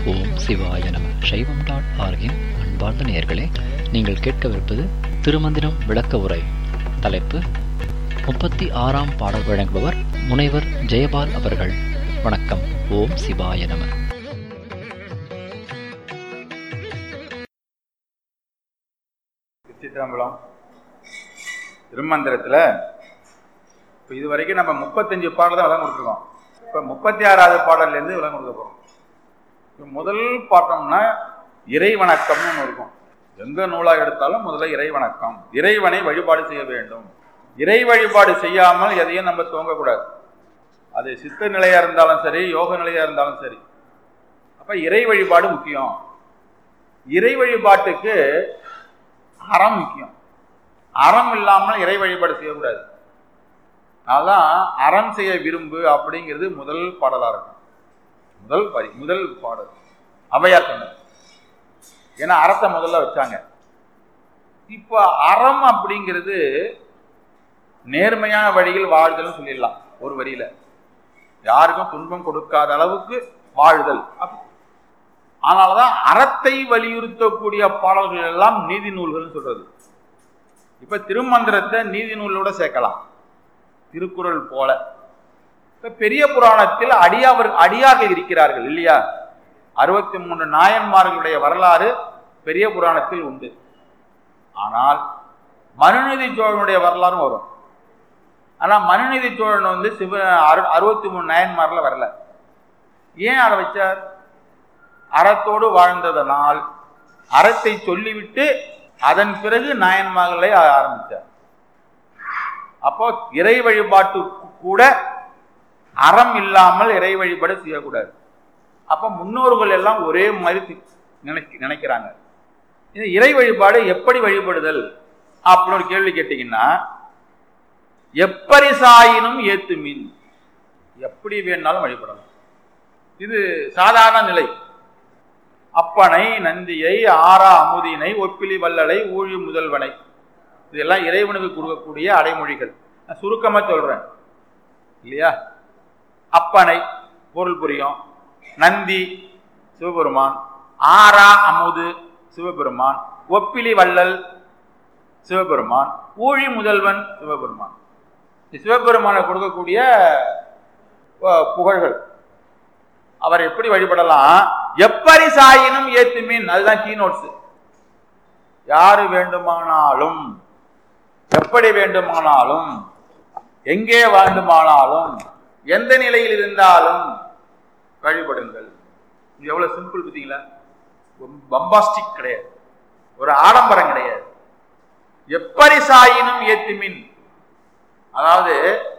ஓம் சிவாய நம சைவம் டாட் ஆர்கின் அன்பார்ந்த நேயர்களே நீங்கள் கேட்கவிருப்பது திருமந்திரம் விளக்க உரை தலைப்பு முப்பத்தி ஆறாம் பாடல் வழங்குபவர் முனைவர் ஜெயபால் அவர்கள் வணக்கம் ஓம் சிவாய நம சித்திரம்பலம் திருமந்திரத்தில் இப்போ இது வரைக்கும் நம்ம முப்பத்தஞ்சு பாடல் தான் விளங்க கொடுத்துருக்கோம் இப்போ முப்பத்தி ஆறாவது பாடல்லேருந்து விளங்க கொடுக்க போகிறோம் இப்போ முதல் பாட்டம்னா இறை வணக்கம்னு ஒன்று இருக்கும் எந்த நூலாக எடுத்தாலும் முதல்ல இறை வணக்கம் இறைவனை வழிபாடு செய்ய வேண்டும் இறை வழிபாடு செய்யாமல் எதையும் நம்ம துவங்கக்கூடாது அது சித்த நிலையாக இருந்தாலும் சரி யோக நிலையாக இருந்தாலும் சரி அப்போ இறை வழிபாடு முக்கியம் இறை வழிபாட்டுக்கு அறம் முக்கியம் அறம் இல்லாமல் இறை வழிபாடு செய்யக்கூடாது அதான் அறம் செய்ய விரும்பு அப்படிங்கிறது முதல் பாடலாக இருக்கும் முதல் பரி முதல் பாடல் அவையார் சொன்னது ஏன்னா அறத்தை முதல்ல வச்சாங்க இப்போ அறம் அப்படிங்கிறது நேர்மையான வழியில் வாழ்தல்னு சொல்லிடலாம் ஒரு வரியில யாருக்கும் துன்பம் கொடுக்காத அளவுக்கு வாழ்தல் அதனாலதான் அறத்தை வலியுறுத்தக்கூடிய பாடல்கள் எல்லாம் நீதி நூல்கள் சொல்றது இப்ப திருமந்திரத்தை நீதி நூலோட சேர்க்கலாம் திருக்குறள் போல இப்ப பெரிய புராணத்தில் அடியாவர் அடியார்கள் இருக்கிறார்கள் இல்லையா அறுபத்தி மூன்று நாயன்மார்களுடைய வரலாறு பெரிய புராணத்தில் உண்டு ஆனால் மனுநீதி சோழனுடைய வரலாறும் வரும் ஆனா மனுநீதி சோழன் வந்து சிவ அறுபத்தி மூணு நாயன்மார்ல வரல ஏன் அதை வச்சார் அறத்தோடு வாழ்ந்ததனால் அறத்தை சொல்லிவிட்டு அதன் பிறகு நாயன்மகளை ஆரம்பித்தார் அப்போ இறை வழிபாட்டு கூட அறம் இல்லாமல் இறை வழிபாடு செய்யக்கூடாது அப்போ முன்னோர்கள் எல்லாம் ஒரே மாதிரி நினைக்க நினைக்கிறாங்க இந்த இறை வழிபாடு எப்படி வழிபடுதல் அப்படின்னு ஒரு கேள்வி கேட்டீங்கன்னா எப்பரிசாயினும் ஏத்து மீன் எப்படி வேணாலும் வழிபடலாம் இது சாதாரண நிலை அப்பனை நந்தியை ஆரா அமுதினை ஒப்பிலி வல்லலை ஊழி முதல்வனை இதெல்லாம் இறைவனுக்கு கொடுக்கக்கூடிய அடைமொழிகள் நான் சுருக்கமாக சொல்றேன் இல்லையா அப்பனை பொருள் புரியும் நந்தி சிவபெருமான் ஆரா அமுது சிவபெருமான் ஒப்பிலி வள்ளல் சிவபெருமான் ஊழி முதல்வன் சிவபெருமான் சிவபெருமானை கொடுக்கக்கூடிய புகழ்கள் அவர் எப்படி வழிபடலாம் எப்படி சாயினும் ஏத்துமீன் அதுதான் கீ நோட்ஸ் யாரு வேண்டுமானாலும் எப்படி வேண்டுமானாலும் எங்கே வேண்டுமானாலும் எந்த நிலையில் இருந்தாலும் வழிபடுங்கள் இது எவ்வளவு சிம்பிள் பார்த்தீங்களா பம்பாஸ்டிக் கிடையாது ஒரு ஆடம்பரம் கிடையாது எப்படி சாயினும் ஏத்துமின் அதாவது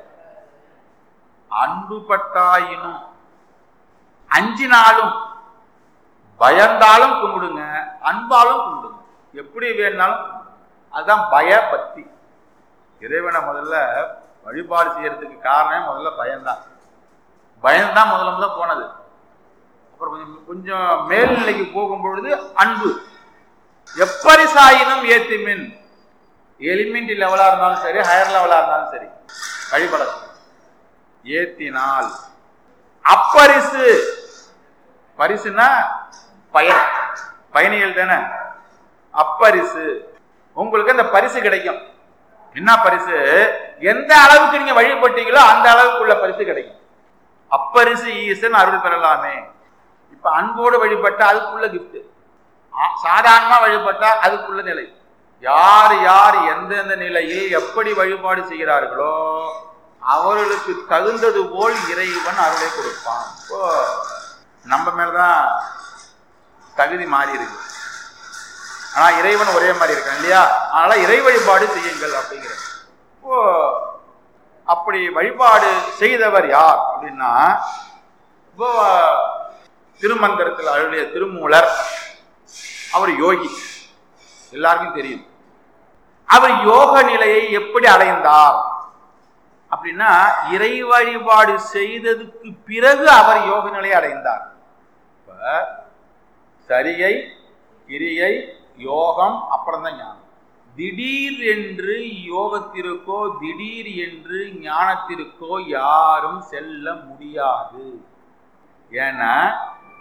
அன்பு பட்டாயினும் அஞ்சினாலும் பயந்தாலும் கும்பிடுங்க அன்பாலும் கும்பிடுங்க எப்படி வேணாலும் அதுதான் பய பக்தி இறைவனை முதல்ல வழிபாடு செய்யறதுக்கு காரணம் முதல்ல பயம்தான் பயம்தான் முதல்ல முதல்ல போனது அப்புறம் கொஞ்சம் கொஞ்சம் மேல்நிலைக்கு போகும் பொழுது அன்பு எப்படி சாயினும் ஏத்திமின் எலிமெண்ட் லெவலா இருந்தாலும் சரி ஹையர் லெவலா இருந்தாலும் சரி வழிபட ஏத்தினால் அப்பரிசு பரிசுனா பயன் பயணிகள் தானே அப்பரிசு உங்களுக்கு அந்த பரிசு கிடைக்கும் என்ன பரிசு எந்த அளவுக்கு நீங்க வழிபட்டீங்களோ அந்த அளவுக்குள்ள பரிசு கிடைக்கும் அப்பரிசு ஈசன் அருள் பெறலாமே இப்ப அன்போடு வழிபட்டா அதுக்குள்ள கிஃப்ட் சாதாரணமா வழிபட்டா அதுக்குள்ள நிலை யார் யார் எந்தெந்த நிலையில் எப்படி வழிபாடு செய்கிறார்களோ அவர்களுக்கு தகுந்தது போல் இறைவன் அருளை கொடுப்பான் இப்போ நம்ம மேலதான் தகுதி மாறி இருக்கு ஆனா இறைவன் ஒரே மாதிரி இருக்கான் இல்லையா அதனால இறை வழிபாடு செய்யுங்கள் அப்படிங்கிற இப்போ அப்படி வழிபாடு செய்தவர் யார் அப்படின்னா இப்போ திருமந்திரத்தில் அருளிய திருமூலர் அவர் யோகி எல்லாருக்கும் தெரியும் அவர் யோக நிலையை எப்படி அடைந்தார் அப்படின்னா இறை வழிபாடு செய்ததுக்கு பிறகு அவர் யோக நிலையை அடைந்தார் இப்ப சரியை கிரியை யோகம் அப்புறம் தான் ஞானம் திடீர் என்று யோகத்திற்கோ திடீர் என்று ஞானத்திற்கோ யாரும் செல்ல முடியாது ஏன்னா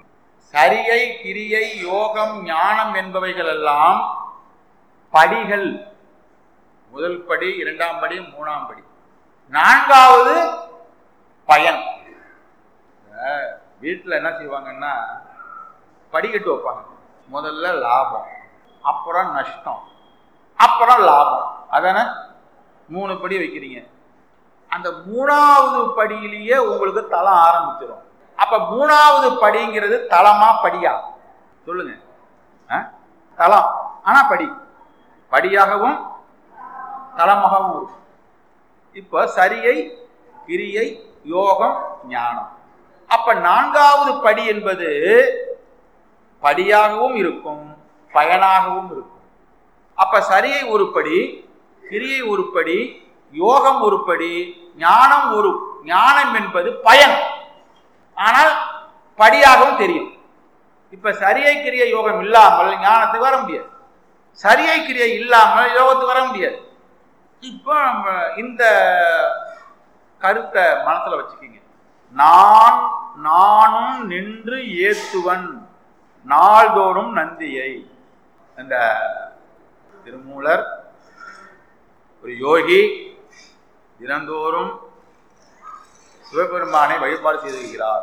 சரியை கிரியை யோகம் ஞானம் என்பவைகள் எல்லாம் படிகள் முதல் படி இரண்டாம் படி மூணாம் படி நான்காவது பயன் வீட்டில் என்ன செய்வாங்கன்னா படிக்கட்டு வைப்பாங்க முதல்ல லாபம் அப்புறம் நஷ்டம் அப்புறம் லாபம் அதானே மூணு படி வைக்கிறீங்க அந்த மூணாவது படியிலேயே உங்களுக்கு தளம் ஆரம்பிச்சிடும் அப்ப மூணாவது படிங்கிறது தளமா படியா சொல்லுங்க ஆ? தளம் ஆனா படி படியாகவும் தளமாகவும் இருக்கும் இப்ப சரியை கிரியை யோகம் ஞானம் அப்ப நான்காவது படி என்பது படியாகவும் இருக்கும் பயனாகவும் இருக்கும் அப்ப சரியை உருப்படி கிரியை உருப்படி யோகம் உருப்படி ஞானம் ஒரு ஞானம் என்பது பயன் ஆனால் படியாகவும் தெரியும் இப்ப சரியை கிரிய யோகம் இல்லாமல் ஞானத்துக்கு வர முடியாது சரியை கிரியை இல்லாமல் யோகத்துக்கு வர முடியாது இப்போ நம்ம இந்த கருத்தை மனசுல வச்சுக்கிங்க நான் நானும் நின்று ஏத்துவன் நாள்தோறும் நந்தியை அந்த திருமூலர் ஒரு யோகி தினந்தோறும் சிவபெருமானை வழிபாடு செய்திருக்கிறார்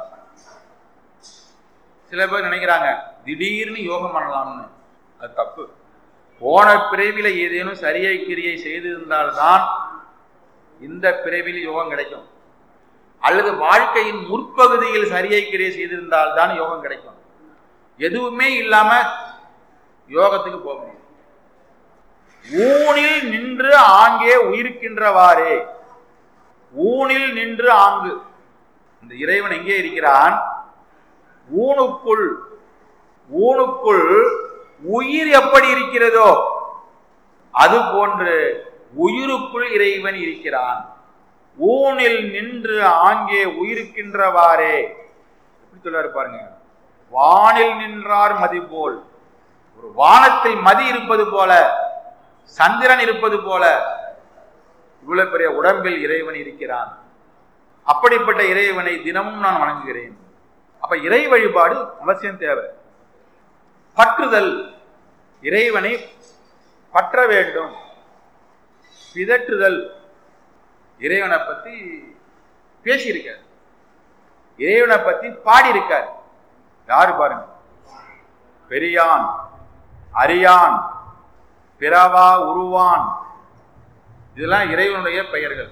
சில பேர் நினைக்கிறாங்க திடீர்னு யோகம் பண்ணலாம்னு அது தப்பு போன பிறவில ஏதேனும் சரியை கிரியை செய்திருந்தால்தான் இந்த பிறவியில் யோகம் கிடைக்கும் அல்லது வாழ்க்கையின் முற்பகுதியில் சரியை கிரியை செய்திருந்தால்தான் யோகம் கிடைக்கும் எதுவுமே இல்லாம யோகத்துக்கு போக முடியும் ஊனில் நின்று ஆங்கே உயிர்க்கின்றவாறே ஊனில் நின்று ஆங்கு இந்த இறைவன் எங்கே இருக்கிறான் ஊனுக்குள் ஊனுக்குள் உயிர் எப்படி இருக்கிறதோ அது போன்று உயிருக்குள் இறைவன் இருக்கிறான் ஊனில் நின்று ஆங்கே உயிருக்கின்றவாறே எப்படி சொல்றாரு பாருங்க வானில் நின்றார் மதி போல் ஒரு வானத்தில் மதி இருப்பது போல சந்திரன் இருப்பது போல இவ்வளவு பெரிய உடம்பில் இறைவன் இருக்கிறான் அப்படிப்பட்ட இறைவனை தினமும் நான் வணங்குகிறேன் அப்ப இறை வழிபாடு அவசியம் தேவை பற்றுதல் இறைவனை பற்ற வேண்டும் பிதற்றுதல் இறைவனை பத்தி பேசியிருக்கார் இறைவனை பத்தி பாடியிருக்கார் யாரு பாருங்க பெரியான் அரியான் பிறவா உருவான் இதெல்லாம் இறைவனுடைய பெயர்கள்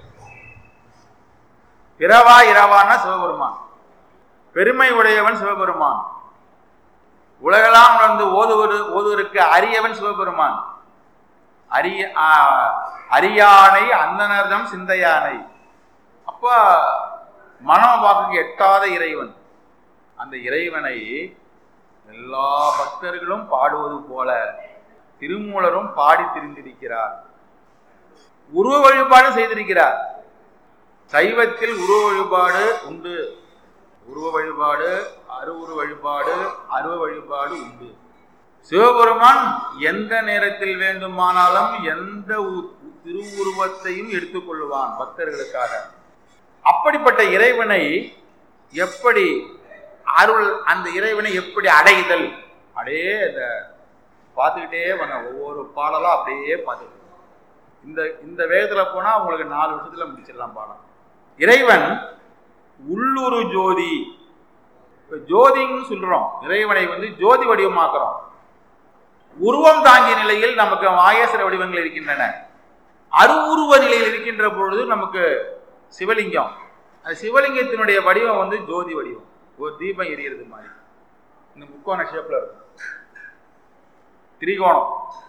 பிறவா இரவான்னா சிவபெருமான் பெருமை உடையவன் சிவபெருமான் உலகெல்லாம் உணர்ந்து ஓதுவது ஓதுவதற்கு அரியவன் சிவபெருமான் அரிய ஆ, அரியானை அந்தனர்தம் சிந்தையானை அப்ப மனோபாக்கு எட்டாத இறைவன் அந்த இறைவனை எல்லா பக்தர்களும் பாடுவது போல திருமூலரும் பாடி திரிந்திருக்கிறார் உருவ வழிபாடு செய்திருக்கிறார் சைவத்தில் உருவ வழிபாடு உண்டு உருவ வழிபாடு அருவுரு வழிபாடு அருவ வழிபாடு உண்டு சிவபெருமான் எந்த நேரத்தில் வேண்டுமானாலும் எந்த உ- திருவுருவத்தையும் எடுத்துக்கொள்வான் பக்தர்களுக்காக அப்படிப்பட்ட இறைவனை எப்படி அருள் அந்த இறைவனை எப்படி அடைதல் அப்படியே அந்த பார்த்துக்கிட்டே வாங்க ஒவ்வொரு பாடலும் அப்படியே பார்த்துக்கிட்டு இந்த இந்த வேகத்துல போனா உங்களுக்கு நாலு வருஷத்துல முடிச்சிடலாம் பாடம் இறைவன் உள்ளுரு ஜோதி இப்ப ஜோதின்னு சொல்றோம் இறைவனை வந்து ஜோதி வடிவமாக்குறோம் உருவம் தாங்கிய நிலையில் நமக்கு மாயேஸ்வர வடிவங்கள் இருக்கின்றன அருவுருவ நிலையில் இருக்கின்ற பொழுது நமக்கு சிவலிங்கம் அந்த சிவலிங்கத்தினுடைய வடிவம் வந்து ஜோதி வடிவம் ஒரு தீபம் எரியறது மாதிரி இந்த முக்கோண ஷேப்ல இருக்கும் திரிகோணம்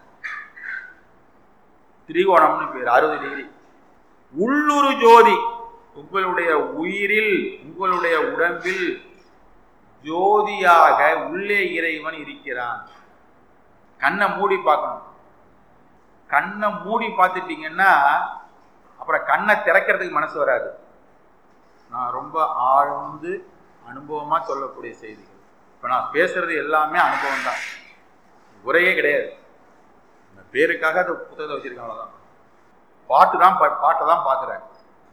திரிகோணம்னு பேர் அறுபது டிகிரி உள்ளுரு ஜோதி உங்களுடைய உயிரில் உங்களுடைய உடம்பில் ஜோதியாக உள்ளே இறைவன் இருக்கிறான் கண்ணை மூடி பார்க்கணும் கண்ணை மூடி பார்த்துட்டீங்கன்னா அப்புறம் கண்ணை திறக்கிறதுக்கு மனசு வராது நான் ரொம்ப ஆழ்ந்து அனுபவமா சொல்லக்கூடிய செய்திகள் இப்போ நான் பேசுறது எல்லாமே அனுபவம் தான் உரையே கிடையாது இந்த பேருக்காக அந்த புத்தகத்தை வச்சிருக்கேன் அவ்வளவுதான் பாட்டு தான் பா- பாட்டை தான் பார்க்குறேன்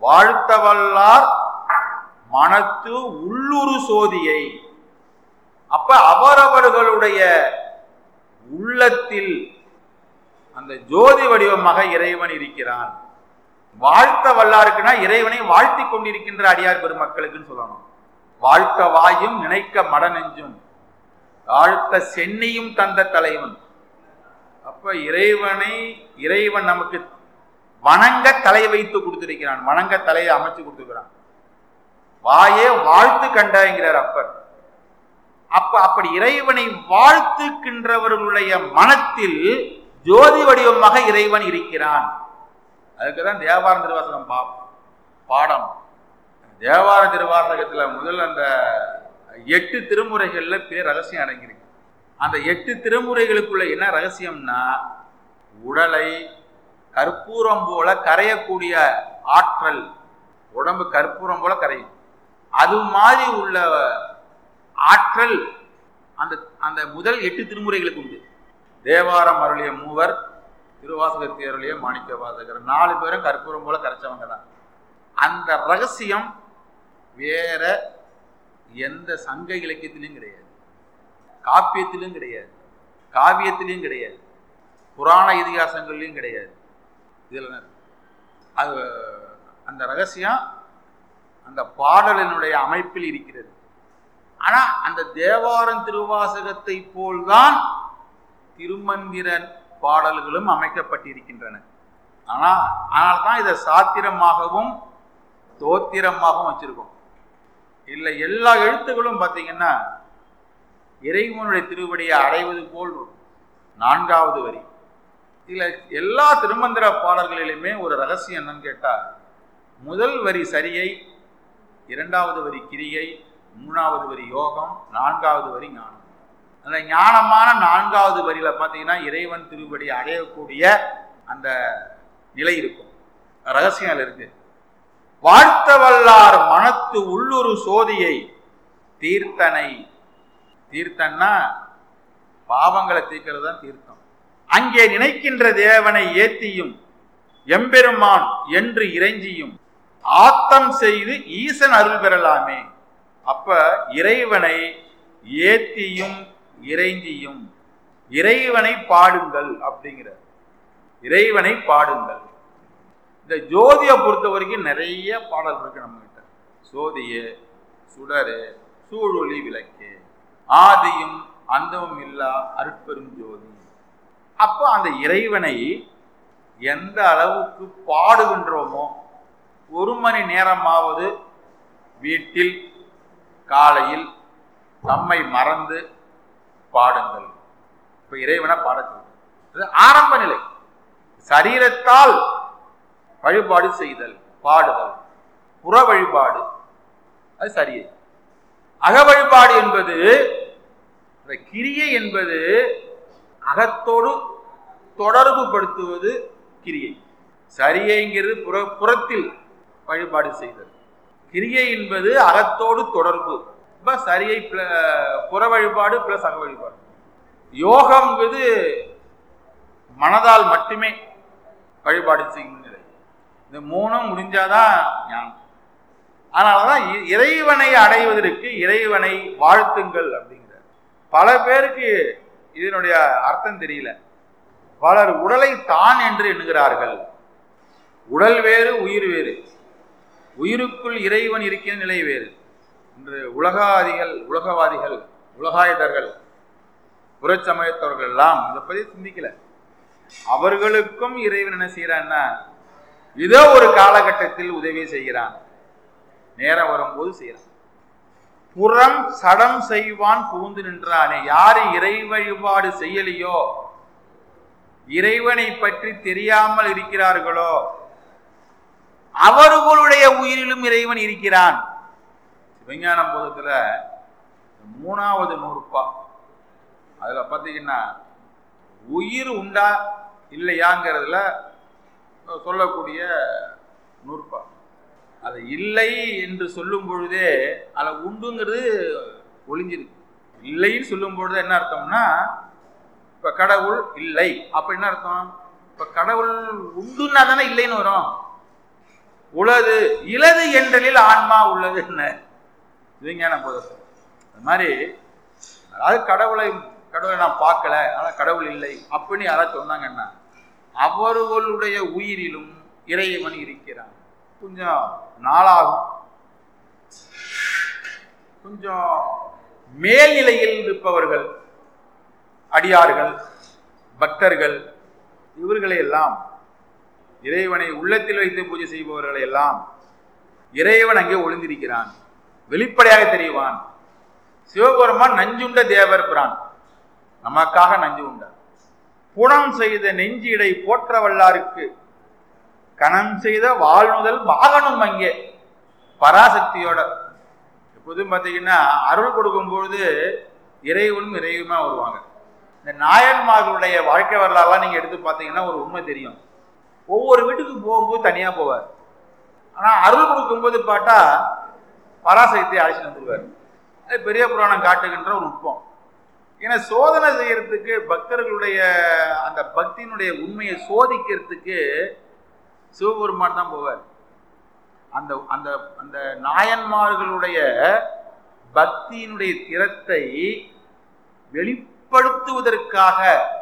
வாழ்த்த வல்லார் மனத்து உள்ளுரு சோதியை அப்ப அவரவர்களுடைய உள்ளத்தில் அந்த ஜோதி வடிவமாக இறைவன் இருக்கிறான் வாழ்த்த வல்லாருக்குன்னா இறைவனை வாழ்த்தி கொண்டிருக்கின்ற அடியார் பெருமக்களுக்குன்னு சொல்லணும் வாழ்த்த வாயும் நினைக்க மட நெஞ்சும் தாழ்த்த சென்னியும் தந்த தலைவன் அப்ப இறைவனை இறைவன் நமக்கு வணங்க தலை வைத்து கொடுத்திருக்கிறான் வணங்க தலையை அமைச்சு கொடுத்துருக்கிறான் வாயே வாழ்த்து கண்டாங்கிறார் அப்பர் அப்ப அப்படி இறைவனை வாழ்த்துக்கின்றவர்களுடைய மனத்தில் ஜோதி வடிவமாக இறைவன் இருக்கிறான் அதுக்குதான் தேவார திருவாசகம் பா பாடம் தேவார திருவாசகத்துல முதல் அந்த எட்டு திருமுறைகள்ல பேர் ரகசியம் அடங்கியிருக்கு அந்த எட்டு திருமுறைகளுக்குள்ள என்ன ரகசியம்னா உடலை கற்பூரம் போல கரையக்கூடிய ஆற்றல் உடம்பு கற்பூரம் போல கரையும் அது மாதிரி உள்ள ஆற்றல் அந்த அந்த முதல் எட்டு திருமுறைகளுக்கு உண்டு தேவாரம் அருளிய மூவர் திருவாசகத்தை அருளிய மாணிக்க வாசகர் நாலு பேரும் கற்பூரம் போல கரைச்சவங்க தான் அந்த ரகசியம் வேற எந்த சங்க இலக்கியத்திலையும் கிடையாது காப்பியத்திலும் கிடையாது காவியத்திலையும் கிடையாது புராண இதிகாசங்கள்லையும் கிடையாது இதில் அது அந்த ரகசியம் அந்த பாடலினுடைய அமைப்பில் இருக்கிறது ஆனா அந்த தேவாரம் திருவாசகத்தை போல்தான் திருமந்திரன் பாடல்களும் அமைக்கப்பட்டிருக்கின்றன ஆனா ஆனால் தான் இதை சாத்திரமாகவும் தோத்திரமாகவும் வச்சிருக்கோம் இல்லை எல்லா எழுத்துக்களும் பார்த்தீங்கன்னா இறைவனுடைய திருவடியை அடைவது போல் வரும். நான்காவது வரி இதுல எல்லா திருமந்திர பாடல்களிலுமே ஒரு ரகசியம் என்னன்னு கேட்டா முதல் வரி சரியை இரண்டாவது வரி கிரியை மூணாவது வரி யோகம் நான்காவது வரி ஞானம் அந்த ஞானமான நான்காவது வரியில பார்த்தீங்கன்னா இறைவன் திருவடி அடையக்கூடிய அந்த நிலை இருக்கும் ரகசியம் அதுல இருக்கு வாழ்த்த வல்லார் மனத்து உள்ளுரு சோதியை தீர்த்தனை தீர்த்தன்னா பாவங்களை தீர்க்கிறது தான் தீர்த்தம் அங்கே நினைக்கின்ற தேவனை ஏத்தியும் எம்பெருமான் என்று இறைஞ்சியும் ஆத்தம் செய்து ஈசன் அருள் பெறலாமே அப்ப இறைவனை ஏத்தியும் இறைஞ்சியும் இறைவனை பாடுங்கள் அப்படிங்கிற இறைவனை பாடுங்கள் இந்த ஜோதியை பொறுத்த வரைக்கும் நிறைய பாடல் இருக்கு நம்ம கிட்ட சோதியே சுடரு சூழொளி விளக்கு ஆதியும் அந்தமும் இல்லா அருட்பெரும் ஜோதி அப்போ அந்த இறைவனை எந்த அளவுக்கு பாடுகின்றோமோ ஒரு மணி நேரமாவது வீட்டில் காலையில் நம்மை மறந்து பாடுங்கள் இப்ப இறைவனை பாட சொல்றோம். இது ஆரம்ப நிலை சரீரத்தால் வழிபாடு செய்தல் பாடுதல் புற வழிபாடு அது சரியே அக வழிபாடு என்பது இந்த கிரியை என்பது அகத்தோடு தொடர்பு படுத்துவது கிரியை சரியைங்கிறது புற புறத்தில் வழிபாடு செய்தல் கிரியை என்பது அகத்தோடு தொடர்பு இப்ப சரியை pl- புற வழிபாடு பிளஸ் அக வழிபாடு யோகம்ங்கிறது மனதால் மட்டுமே வழிபாடு செய்யும் நிலை இந்த மூணும் முடிஞ்சாதான் ஞானம் அதனாலதான் இ- இறைவனை அடைவதற்கு இறைவனை வாழ்த்துங்கள் அப்படிங்கிறார் பல பேருக்கு இதனுடைய அர்த்தம் தெரியல பலர் உடலை தான் என்று எண்ணுகிறார்கள் உடல் வேறு உயிர் வேறு உயிருக்குள் இறைவன் இருக்கிற நிலை வேறு இன்று உலகாதிகள் உலகவாதிகள் உலகாயுதர்கள் புறச்சமயத்தவர்கள் எல்லாம் இதை பத்தி சிந்திக்கல அவர்களுக்கும் இறைவன் என்ன செய்யறான்னா இதோ ஒரு காலகட்டத்தில் உதவி செய்கிறான் நேரம் வரும்போது செய்யறான் புறம் சடம் செய்வான் புகுந்து நின்றானே யாரு இறை வழிபாடு செய்யலையோ இறைவனை பற்றி தெரியாமல் இருக்கிறார்களோ அவர்களுடைய உயிரிலும் இறைவன் இருக்கிறான் சிவஞானம் போதத்துல மூணாவது நூறுப்பா அதுல பாத்தீங்கன்னா உயிர் உண்டா இல்லையாங்கிறதுல சொல்லக்கூடிய நூற்பா அது இல்லை என்று சொல்லும் பொழுதே அதில் உண்டுங்கிறது ஒளிஞ்சிருக்கு இல்லைன்னு சொல்லும் பொழுது என்ன அர்த்தம்னா இப்ப கடவுள் இல்லை அப்ப என்ன அர்த்தம் இப்ப கடவுள் உண்டுன்னா தானே இல்லைன்னு வரும் உளது இலது என்றலில் ஆன்மா உள்ளது என்ன விஞ்ஞான போதத்தை அது மாதிரி அதாவது கடவுளை கடவுளை நான் பார்க்கல ஆனால் கடவுள் இல்லை அப்படின்னு யாராவது சொன்னாங்கன்னா அவர்களுடைய உயிரிலும் இறைவன் இருக்கிறான் கொஞ்சம் நாளாகும் கொஞ்சம் மேல்நிலையில் இருப்பவர்கள் அடியார்கள் பக்தர்கள் இவர்களை எல்லாம் இறைவனை உள்ளத்தில் வைத்து பூஜை செய்பவர்களை எல்லாம் இறைவன் அங்கே ஒளிந்திருக்கிறான் வெளிப்படையாக தெரிவான் சிவபெருமான் நஞ்சுண்ட தேவர் பிரான் நமக்காக நஞ்சு உண்டார் புனம் செய்த நெஞ்சிடை போற்ற வல்லாருக்கு கணம் செய்த வாழ்நுதல் பாகனும் அங்கே பராசக்தியோட எப்போதும் பார்த்தீங்கன்னா அருள் கொடுக்கும் பொழுது இறைவனும் இறைவனுமா வருவாங்க இந்த நாயன்மார்களுடைய வாழ்க்கை வரலாறுலாம் நீங்கள் எடுத்து பார்த்தீங்கன்னா ஒரு உண்மை தெரியும் ஒவ்வொரு வீட்டுக்கு போகும்போது தனியாக போவார் ஆனால் அருள் கொடுக்கும்போது பார்த்தா பராசக்தியை அழைச்சிட்டு வந்துருவார் அது பெரிய புராணம் காட்டுகின்ற ஒரு நுட்பம் ஏன்னா சோதனை செய்யறதுக்கு பக்தர்களுடைய அந்த பக்தியினுடைய உண்மையை சோதிக்கிறதுக்கு சிவபெருமான் தான் போவார் அந்த அந்த அந்த நாயன்மார்களுடைய பக்தியினுடைய திறத்தை வெளிப்படுத்துவதற்காக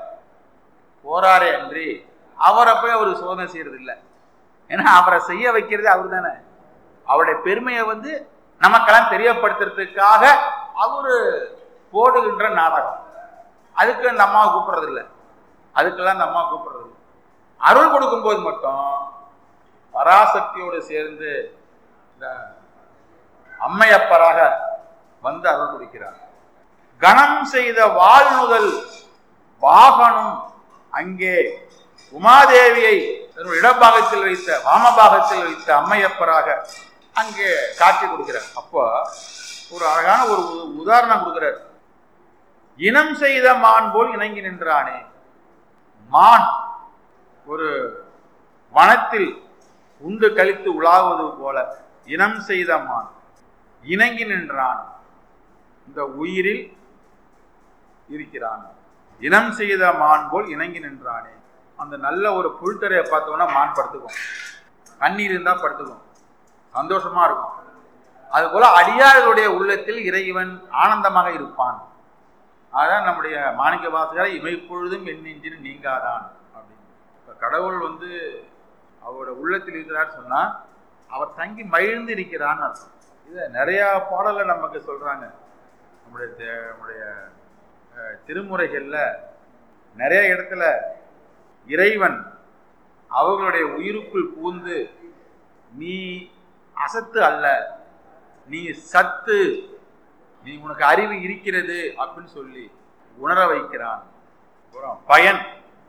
போறாரே அன்றி அவரை போய் அவர் சோதனை செய்யறது இல்லை ஏன்னா அவரை செய்ய வைக்கிறது அவர் தானே அவருடைய பெருமையை வந்து நமக்கெல்லாம் தெரியப்படுத்துறதுக்காக அவரு போடுகின்ற நாடகம் அதுக்கு அந்த அம்மாவை கூப்பிடுறது இல்லை அதுக்கெல்லாம் அந்த அம்மா கூப்பிடுறது இல்லை அருள் கொடுக்கும்போது மட்டும் பராசக்தியோடு சேர்ந்து இந்த அம்மையப்பராக வந்து அருள் கொடுக்கிறார் கணம் செய்த வாழ்நுதல் வாகனம் அங்கே உமாதேவியை தன்னுடைய இடபாகத்தில் வைத்த வாமபாகத்தில் வைத்த அம்மையப்பராக அங்கே காட்சி கொடுக்கிறார் அப்போ ஒரு அழகான ஒரு உ- உதாரணம் கொடுக்கிறார் இனம் செய்த மான் போல் இணங்கி நின்றானே மான் ஒரு வனத்தில் உண்டு கழித்து உலாவது போல இனம் செய்த மான் இணங்கி நின்றான் இந்த உயிரில் இருக்கிறான் இனம் செய்த மான் போல் இணங்கி நின்றானே அந்த நல்ல ஒரு புல்தரையை பார்த்தோம்னா மான் படுத்துக்கும் கண்ணீர் இருந்தா படுத்துக்கும் சந்தோஷமா இருக்கும் அது போல அடியார்களுடைய உள்ளத்தில் இறைவன் ஆனந்தமாக இருப்பான் அதான் நம்முடைய மாணிக்க வாசகரை இமைப்பொழுதும் என் நெஞ்சின் நீங்காதான் அப்படின்னு இப்ப கடவுள் வந்து அவரோட உள்ளத்தில் இருக்கிறார் சொன்னா அவர் தங்கி மகிழ்ந்து இருக்கிறான்னு அர்த்தம் இதை நிறைய பாடலை நமக்கு சொல்றாங்க நம்முடைய தே- நம்முடைய அஹ், திருமுறைகள்ல நிறைய இடத்துல இறைவன் அவர்களுடைய உயிருக்குள் பூந்து நீ அசத்து அல்ல நீ சத்து நீ உனக்கு அறிவு இருக்கிறது அப்படின்னு சொல்லி உணர வைக்கிறான் அப்புறம் பயன்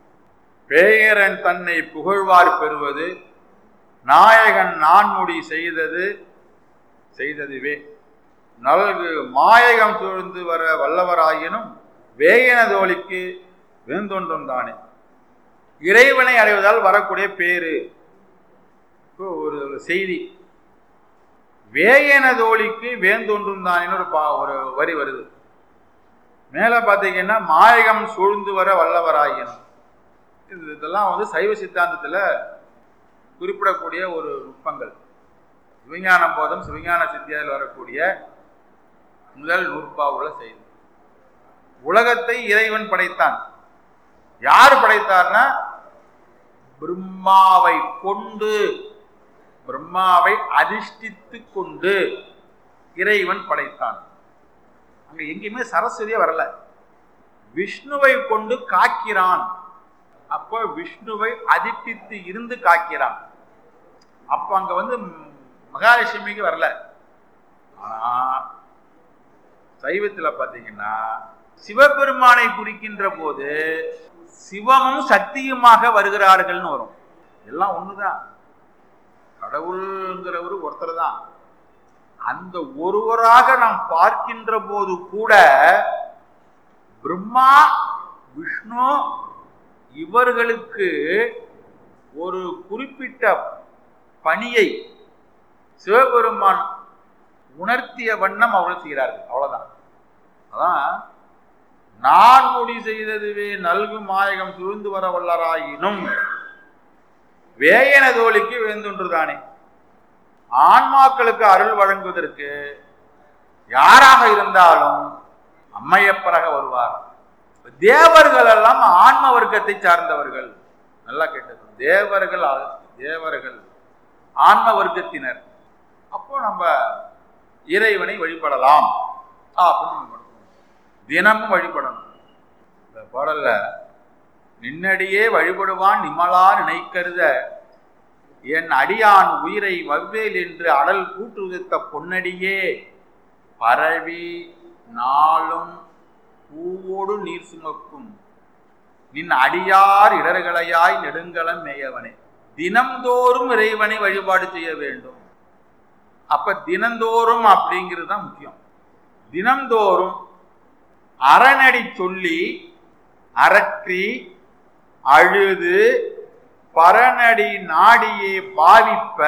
பேயரன் தன்னை புகழ்வார் பெறுவது நாயகன் நான்முடி செய்தது செய்ததுவே நல்கு மாயகம் சூழ்ந்து வர வல்லவராயினும் வேயனதோழிக்கு வேந்தொன்றும் தானே இறைவனை அடைவதால் வரக்கூடிய பேரு இப்போ ஒரு ஒரு செய்தி வேயனதோழிக்கு வேந்தொன்றும் தானேன்னு ஒரு பா ஒரு வரி வருது மேலே பார்த்தீங்கன்னா மாயகம் சூழ்ந்து வர வல்லவராயினும் இது இதெல்லாம் வந்து சைவ சித்தாந்தத்தில் குறிப்பிடக்கூடிய ஒரு நுட்பங்கள் சிவஞான போதம் சிவஞான சித்தியாவில் வரக்கூடிய முதல் நூற்பா உள்ள செய்தி உலகத்தை இறைவன் படைத்தான் யார் படைத்தார்னா பிரம்மாவை கொண்டு பிரம்மாவை அதிஷ்டித்து கொண்டு இறைவன் படைத்தான் அங்க எங்கேயுமே சரஸ்வதியே வரல விஷ்ணுவை கொண்டு காக்கிறான் அப்போ விஷ்ணுவை அதிஷ்டித்து இருந்து காக்கிறான் அப்போ அங்க வந்து மகாலட்சுமிக்கு வரல ஆனா சைவத்தில் பார்த்தீங்கன்னா சிவபெருமானை குறிக்கின்ற போது சிவமும் சக்தியுமாக வருகிறார்கள்னு வரும் எல்லாம் ஒண்ணுதான் கடவுள்ங்கிறவர் ஒருத்தர் தான் அந்த ஒருவராக நாம் பார்க்கின்ற போது கூட பிரம்மா விஷ்ணு இவர்களுக்கு ஒரு குறிப்பிட்ட பணியை சிவபெருமான் உணர்த்திய வண்ணம் அவர்கள் செய்கிறார்கள் அவ்வளவுதான் அதான் நான் முடி செய்ததுவே நல்கு மாயகம் சூழ்ந்து வர வல்லராயினும் வேயன தோழிக்கு வேந்தொன்றுதானே ஆன்மாக்களுக்கு அருள் வழங்குவதற்கு யாராக இருந்தாலும் அம்மையப்பராக வருவார் தேவர்கள் எல்லாம் ஆன்ம வர்க்கத்தை சார்ந்தவர்கள் நல்லா கேட்டது தேவர்கள் ஆ- தேவர்கள் ஆன்ம வர்க்கத்தினர் அப்போ நம்ம இறைவனை வழிபடலாம் அப்படின்னு நம்ம சொல்றோம். தினமும் வழிபடணும் இந்த பாடல்ல நின்னடியே வழிபடுவான் நிமலா நினைக்கருத என் அடியான் உயிரை வவ்வேல் என்று அடல் கூட்டு உதித்த பொன்னடியே பரவி நாளும் பூவோடு நீர் சுமக்கும் நின் அடியார் இடர்களையாய் நெடுங்கலம் மேயவனே தினம்தோறும் இறைவனை வழிபாடு செய்ய வேண்டும் அப்ப தினந்தோறும் அப்படிங்கிறது தான் முக்கியம் தினம்தோறும் அறநடி சொல்லி அரற்றி அழுது பரநடி நாடியே பாவிப்ப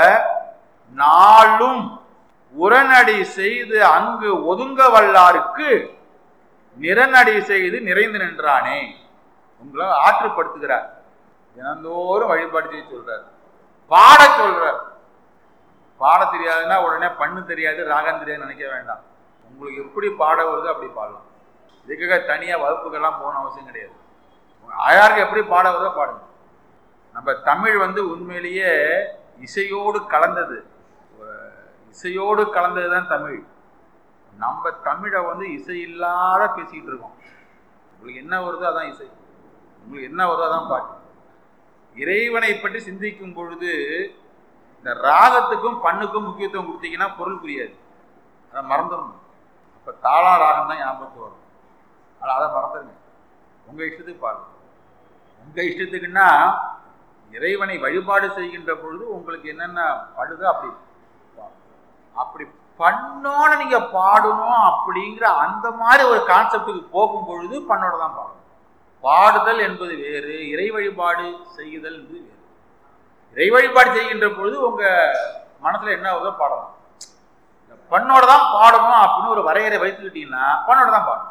நாளும் உரநடி செய்து அங்கு ஒதுங்க வல்லாருக்கு நிறநடி செய்து நிறைந்து நின்றானே உங்களை ஆற்றுப்படுத்துகிறார் தினந்தோறும் வழிபாடு செய்ய சொல்றார் பாட சொல்றார் பாட தெரியாதுன்னா உடனே பண்ணு தெரியாது ராகம் தெரியாது நினைக்க வேண்டாம் உங்களுக்கு எப்படி பாட வருதோ அப்படி பாடலாம் இதுக்காக தனியா வகுப்புக்கெல்லாம் போகணும் அவசியம் கிடையாது யாருக்கு எப்படி பாட வருதோ பாடுங்க நம்ம தமிழ் வந்து உண்மையிலேயே இசையோடு கலந்தது அஹ் இசையோடு கலந்தது தான் தமிழ் நம்ம தமிழை வந்து இசை இல்லாத பேசிக்கிட்டு இருக்கோம் உங்களுக்கு என்ன வருதோ அதான் இசை உங்களுக்கு என்ன வருதோ அதான் பாட்டு இறைவனை பற்றி சிந்திக்கும் பொழுது இந்த ராகத்துக்கும் பண்ணுக்கும் முக்கியத்துவம் கொடுத்தீங்கன்னா பொருள் புரியாது அதை மறந்துடணும் அப்போ தாளா ராகம் தான் ஞாபகத்துக்கு வரும் ஆனால் அதை மறந்துடுங்க உங்கள் இஷ்டத்துக்கு பாருங்க உங்கள் இஷ்டத்துக்குன்னா இறைவனை வழிபாடு செய்கின்ற பொழுது உங்களுக்கு என்னென்ன படுதோ அப்படி பாருங்க. அப்படி பண்ணோட நீங்க பாடணும் அப்படிங்கிற அந்த மாதிரி ஒரு கான்செப்டுக்கு போகும் பொழுது பண்ணோட தான் பாடணும் பாடுதல் என்பது வேறு இறை வழிபாடு செய்யுதல் என்பது வேறு இறை வழிபாடு செய்கின்ற பொழுது உங்க மனசுல என்ன வருதோ பாடலாம் இந்த பண்ணோட தான் பாடணும் அப்படின்னு ஒரு வரையறை வைத்துக்கிட்டீங்கன்னா பண்ணோட தான் பாடணும்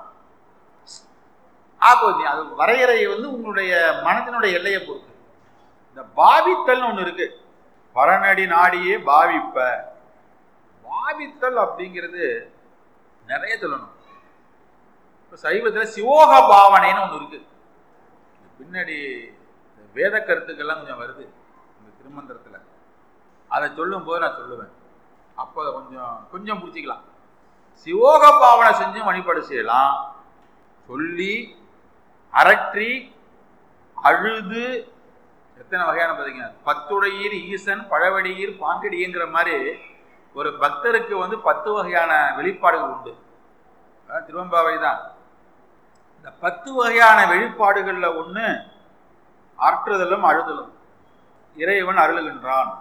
அப்போ நீ அது வரையறை வந்து உங்களுடைய மனதினுடைய எல்லையை பொறுத்து இந்த பாவித்தல்னு ஒண்ணு இருக்கு பரநடி நாடியே பாவிப்ப பாவித்தல் அப்படிங்கிறது நிறைய சொல்லணும் இப்போ சைவத்தில் சிவோக பாவனைன்னு ஒன்று இருக்கு இது பின்னாடி இந்த வேத கருத்துக்கள்லாம் கொஞ்சம் வருது இந்த திருமந்திரத்தில் அதை சொல்லும்போது நான் சொல்லுவேன் அப்போ அதை கொஞ்சம் கொஞ்சம் பிடிச்சிக்கலாம் சிவோக பாவனை செஞ்சும் வழிபாடு செய்யலாம் சொல்லி அரற்றி அழுது எத்தனை வகையான பார்த்தீங்க பத்துடையீர் ஈசன் பழவடியீர் பாங்கடிங்கிற மாதிரி ஒரு பக்தருக்கு வந்து பத்து வகையான வெளிப்பாடுகள் உண்டு அதான் திருவம்பாவை தான் இந்த பத்து வகையான வெளிப்பாடுகளில் ஒன்று ஆற்றுதலும் அழுதலும் இறைவன் அருளுகின்றான்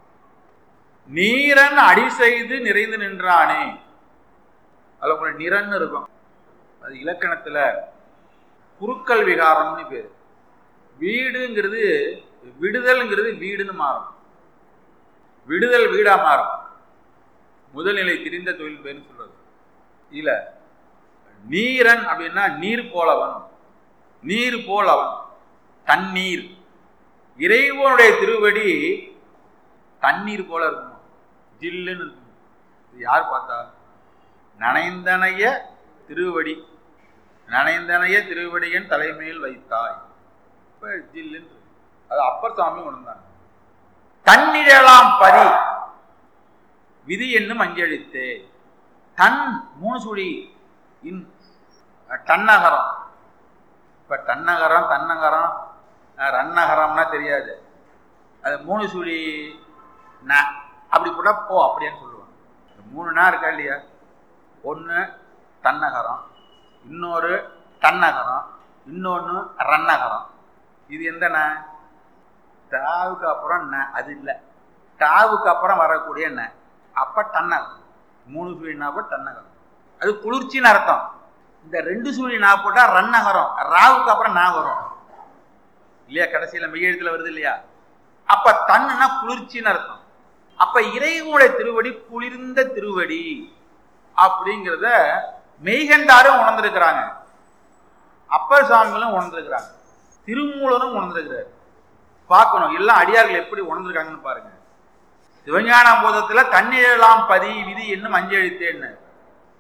நீரன் அடி செய்து நிறைந்து நின்றானே அதில் உங்களுக்கு நிறன்னு இருக்கும் அது இலக்கணத்தில் குறுக்கல் விகாரம்னு பேர் வீடுங்கிறது விடுதல்ங்கிறது வீடுன்னு மாறும் விடுதல் வீடா மாறும் முதல்நிலை திரிந்த தொழில் பேர்னு சொல்றது இல்ல நீரன் அப்படின்னா நீர் போலவன் நீர் போல் அவன் தண்ணீர் இறைவனுடைய திருவடி தண்ணீர் போல இருக்கும் ஜில்லுன்னு இருக்கும் இது யார் பார்த்தா நனைந்தனைய திருவடி நனைந்தனைய திருவடியின் தலைமையில் வைத்தாய் இப்ப ஜில்லுன்னு இருக்கு. அது அப்பர் சாமி உணர்ந்தாங்க தன்னிழலாம் பதி விதி என்னும் அஞ்சலித்தே தன் மூணு சுழி இன் டன்னகரம் இப்ப டன்னகரம் தன்னகரம் அஹ், ரன்னகரம்னா தெரியாது அது மூணு சுழி ந அப்படி கூட போ அப்படின்னு சொல்லுவாங்க இந்த மூணு நா இருக்கா இல்லையா ஒன்று தன்னகரம் இன்னொரு டன்னகரம் இன்னொன்று ரன்னகரம் இது எந்த ந டாவுக்கு அப்புறம் ந அது இல்லை டாவுக்கு அப்புறம் வரக்கூடிய ந அப்ப டன்னகம் மூணு சுழி நா போட்டு டன்னகம் அது குளிர்ச்சின்னு அர்த்தம் இந்த ரெண்டு சுழி நா போட்டா ரன்னகரம் ராவுக்கு அப்புறம் நா வரும் இல்லையா கடைசியில மெய்யெழுத்துல வருது இல்லையா அப்ப தன்னுனா குளிர்ச்சின்னு அர்த்தம் அப்ப இறைவனுடைய திருவடி குளிர்ந்த திருவடி அப்படிங்கிறத மெய்கண்டாரும் உணர்ந்திருக்கிறாங்க அப்பர் சாமிகளும் உணர்ந்திருக்கிறாங்க திருமூலரும் உணர்ந்திருக்கிறார் பார்க்கணும் எல்லாம் அடியார்கள் எப்படி உணர்ந்திருக்காங்கன்னு பாருங்க சிவஞான போதத்துல தண்ணீரெல்லாம் பதி விதி என்னும் அஞ்செழுத்தேன்னு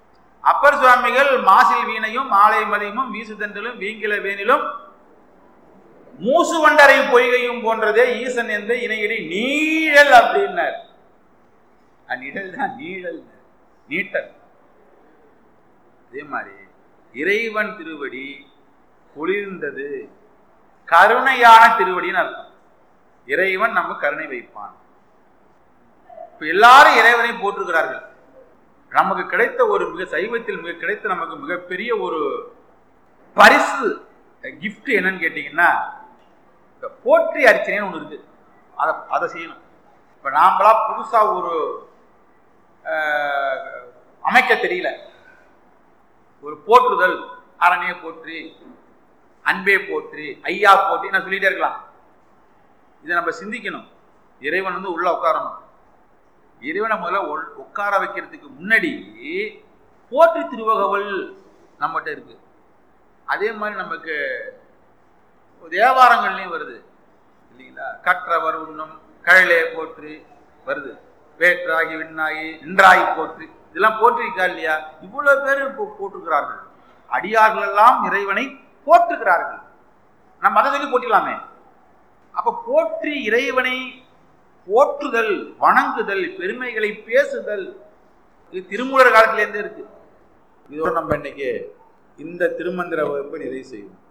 அப்பர் சுவாமிகள் மாசில் வீணையும் மாலை மதியமும் வீசுதண்டலும் வீங்கில வேனிலும் மூசு வண்டரை பொய்கையும் போன்றதே ஈசன் என்ற இணையடி நீழல் அப்படின்னார் அஹ் நிழல் தான் நீழல் நீட்டல் அதே மாதிரி இறைவன் திருவடி குளிர்ந்தது கருணையான திருவடின்னு அர்த்தம் இறைவன் நம்ம கருணை வைப்பான் இப்ப எல்லாரும் இறைவனை போற்றுகிறார்கள் நமக்கு கிடைத்த ஒரு மிக சைவத்தில் மிக கிடைத்த நமக்கு மிகப்பெரிய ஒரு பரிசு gift என்னன்னு கேட்டீங்கன்னா இந்த போற்றி அர்ச்சனைன்னு ஒன்று இருக்கு அதை அதை செய்யணும் இப்போ நாமளா புதுசா ஒரு அஹ், அமைக்க தெரியல ஒரு போற்றுதல் அரணே போற்றி அன்பே போற்றி ஐயா போற்றி நான் சொல்லிட்டே இருக்கலாம் இதை நம்ம சிந்திக்கணும் இறைவன் வந்து உள்ள உட்காரணும் இறைவனை முதல்ல உள்- உட்கார வைக்கிறதுக்கு முன்னாடி போற்றி திருவகவல் நம்மகிட்ட இருக்கு அதே மாதிரி நமக்கு தேவாரங்கள்லையும் வருது இல்லைங்களா கற்றவர் உண்ணும் கழலே போற்றி வருது வேற்றாகி விண்ணாகி நின்றாகி போற்றி இதெல்லாம் போற்றிருக்கா இல்லையா இவ்வளவு பேர் இப்போ போட்டுக்கிறார்கள் அடியார்கள் எல்லாம் இறைவனை போற்றுகிறார்கள் நம்ம அதை சொல்லி போட்டிடலாமே அப்ப போற்றி இறைவனை போற்றுதல் வணங்குதல் பெருமைகளை பேசுதல் இது திருமூலர் காலத்திலேருந்தே இருக்கு இதோட நம்ம இன்னைக்கு இந்த திருமந்திர வகுப்பை நிறைவு செய்வோம்